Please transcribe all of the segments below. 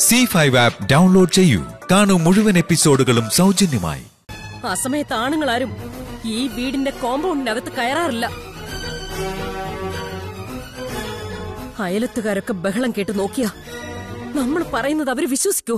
C five app download ചെയ്യൂ കാണൂ മുഴുവൻ എപ്പിസോഡുകളും സൗജന്യമായി ആ സമയത്ത് ആണുങ്ങളാരും ഈ വീടിന്റെ കോമ്പൗണ്ടിനകത്ത് കയറാറില്ല അയലത്തുകാരൊക്കെ ബഹളം കേട്ട് നോക്കിയാ നമ്മൾ പറയുന്നത് അവര് വിശ്വസിക്കോ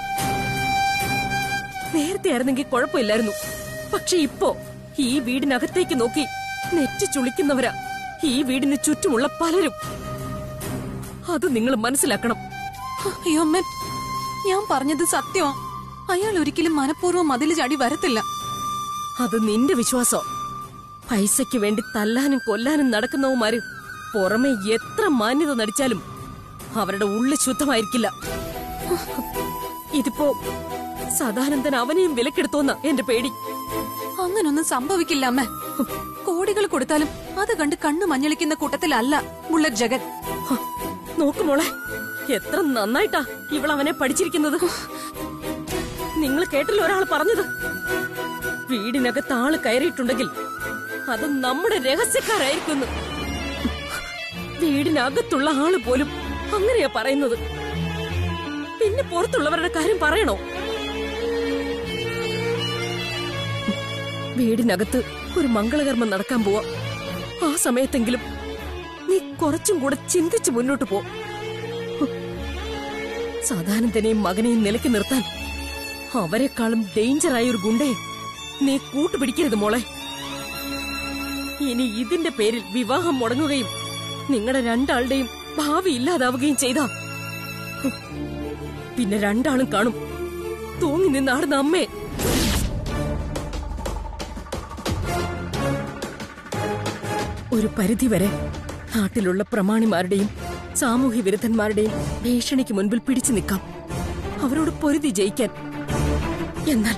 നേരത്തെ ആയിരുന്നെങ്കിൽ കുഴപ്പമില്ലായിരുന്നു പക്ഷെ ഇപ്പോ ഈ വീടിനകത്തേക്ക് നോക്കി നെറ്റി ചുളിക്കുന്നവരാ ഈ വീടിന് ചുറ്റുമുള്ള പലരും അത് നിങ്ങൾ മനസ്സിലാക്കണം അയ്യോ അമ്മൻ ഞാൻ പറഞ്ഞത് സത്യമാ അയാൾ ഒരിക്കലും മനഃപൂർവ്വം മതിൽ ചാടി വരത്തില്ല അത് നിന്റെ വിശ്വാസം പൈസയ്ക്ക് വേണ്ടി തല്ലാനും കൊല്ലാനും നടക്കുന്നവന്മാര് പുറമെ എത്ര മാന്യത നടിച്ചാലും അവരുടെ ഉള്ളു ശുദ്ധമായിരിക്കില്ല ഇതിപ്പോ സദാനന്ദൻ അവനെയും വിലക്കെടുത്തോന്ന എന്റെ പേടി അങ്ങനൊന്നും സംഭവിക്കില്ല അമ്മ കോടികൾ കൊടുത്താലും അത് കണ്ട് കണ്ണു മഞ്ഞളിക്കുന്ന കൂട്ടത്തിലല്ല ബുള്ളറ്റ് ജഗൻ ഹ, നോക്ക് മോളെ എത്ര നന്നായിട്ടാ ഇവൾ അവനെ പഠിച്ചിരിക്കുന്നത് നിങ്ങൾ കേട്ടില്ല ഒരാൾ പറഞ്ഞത് വീടിനകത്ത് ആള് കയറിയിട്ടുണ്ടെങ്കിൽ അത് നമ്മുടെ രഹസ്യക്കാരായിരിക്കുന്നു വീടിനകത്തുള്ള ആള് പോലും അങ്ങനെയാ പറയുന്നത് പിന്നെ പുറത്തുള്ളവരുടെ കാര്യം പറയണോ വീടിനകത്ത് ഒരു മംഗളകർമ്മം നടക്കാൻ പോവാ ആ സമയത്തെങ്കിലും നീ കുറച്ചും കൂടെ ചിന്തിച്ച് മുന്നോട്ട് പോ സദാനന്ദനെയും മകനെയും നിലയ്ക്ക് നിർത്താൻ അവരെക്കാളും ഡേഞ്ചറായ ഒരു ഗുണ്ടയെ നീ കൂട്ടുപിടിക്കരുത് മോളെ ഇനി ഇതിന്റെ പേരിൽ വിവാഹം മുടങ്ങുകയും നിങ്ങളുടെ രണ്ടാളുടെയും ഭാവി ഇല്ലാതാവുകയും ചെയ്താ ഹും, പിന്നെ രണ്ടാളും കാണും തൂങ്ങി നിന്നാടുന്ന അമ്മേ ഒരു പരിധിവരെ നാട്ടിലുള്ള പ്രമാണിമാരുടെയും സാമൂഹ്യ വിരുദ്ധന്മാരുടെയും ഭീഷണിക്ക് മുൻപിൽ പിടിച്ചു നിൽക്കാം അവരോട് പൊരുതി ജയിക്കാൻ എന്നാൽ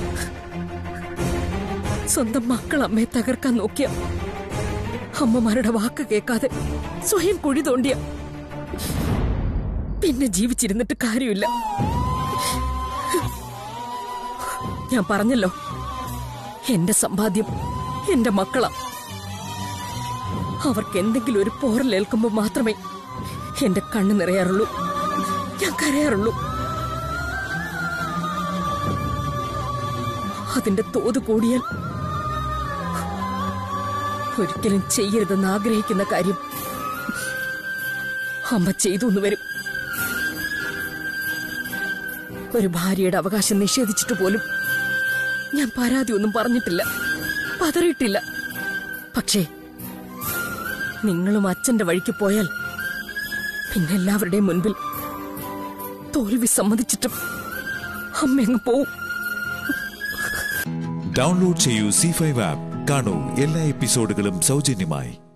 സ്വന്തം മക്കൾ അമ്മയെ തകർക്കാൻ നോക്കിയ അമ്മമാരുടെ വാക്ക് കേൾക്കാതെ സ്വയം കുഴി തോണ്ടിയ പിന്നെ ജീവിച്ചിരുന്നിട്ട് കാര്യമില്ല ഞാൻ പറഞ്ഞല്ലോ എന്റെ സമ്പാദ്യം എന്റെ മക്കളാ അവർക്ക് എന്തെങ്കിലും ഒരു പോറലേൽക്കുമ്പോൾ മാത്രമേ എന്റെ കണ്ണ് നിറയാറുള്ളൂ ഞാൻ കരയാറുള്ളൂ അതിന്റെ തോത് കൂടിയാൽ ഒരിക്കലും ചെയ്യരുതെന്ന് ആഗ്രഹിക്കുന്ന കാര്യം അമ്മ ചെയ്തു എന്ന് വരും ഒരു ഭാര്യയുടെ അവകാശം നിഷേധിച്ചിട്ട് പോലും ഞാൻ പരാതി ഒന്നും പറഞ്ഞിട്ടില്ല പതറിയിട്ടില്ല പക്ഷേ നിങ്ങളും അച്ഛന്റെ വഴിക്ക് പോയാൽ പിന്നെ എല്ലാവരുടെയും മുൻപിൽ തോൽവി സമ്മതിച്ചിട്ടും അമ്മ അങ്ങ് പോവും ഡൗൺലോഡ് ചെയ്യൂ സി ഫൈവ് ആപ്പ് കാണൂ എല്ലാ എപ്പിസോഡുകളും സൗജന്യമായി